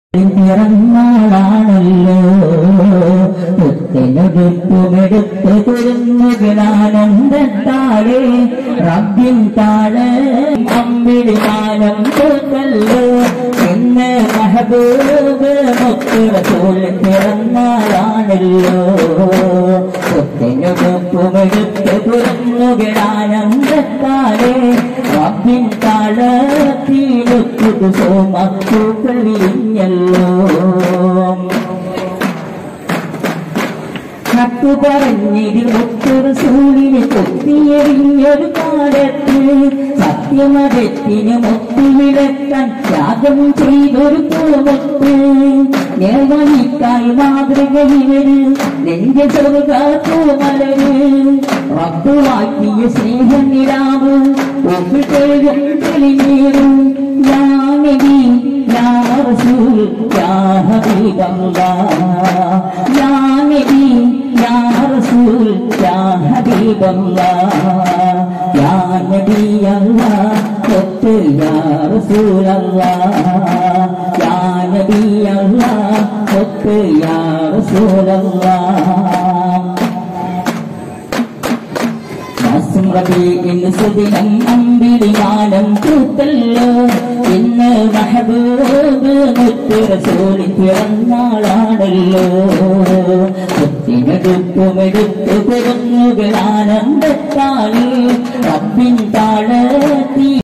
പിറന്നാളാണല്ലോ മുത്തിനൊടുപ്പുമെടുത്ത് കുരുന്നുകിലാനന്ദത്താളെ റബ്ബിൻ താള് അമ്പിടി മാനം പൂത്തല്ലോ ഇന്ന് മഹബൂബ് മുത്തുറസൂൽ പിറന്നാളാണല്ലോ മുത്തിനൊടുപ്പുമെടുത്ത് കുരുന്നുകിലാനന്ദത്താളെ റബ്ബിൻ താള് തീരുത്തു സോമ പൂക്കളിഞ്ഞല്ലോ കത്തു പറഞ്ഞിതിൽ ഒത്തൊരു സൂര്യന് കൊത്തിയെറിഞ്ഞൊരു കാലത്ത് സത്യമതത്തിന് മുത്തുവിളക്കാൻ ത്യാഗം ചെയ്തൊരു പൂമൊത്ത് നിർവഹിക്കായി മാതൃകയിവര് നെഞ്ച ചെറുകാത്തൂമലര് റബ്ബുവാക്കിയ സ്നേഹനിലാവ് ഒപ്പിട്ടേഴും തെളിഞ്ഞേറും ഞാനടി يا رسول يا حبيب الله يا نبي يا رسول يا حبيب الله يا نبي الله قلت يا رسول الله يا نبي الله قلت يا رسول الله മാസം റബീഇന് സുദിനം അമ്പിളിമാനം കൂത്തല്ലോ ഇന്ന് മഹബൂബ് മുത്ത് റസൂലിൻ പിറന്നാളാണല്ലോ മുത്തിനെടുപ്പുമെടുത്ത് കുരുന്നുകളാനന്ദത്താളി റബ്ബിൻ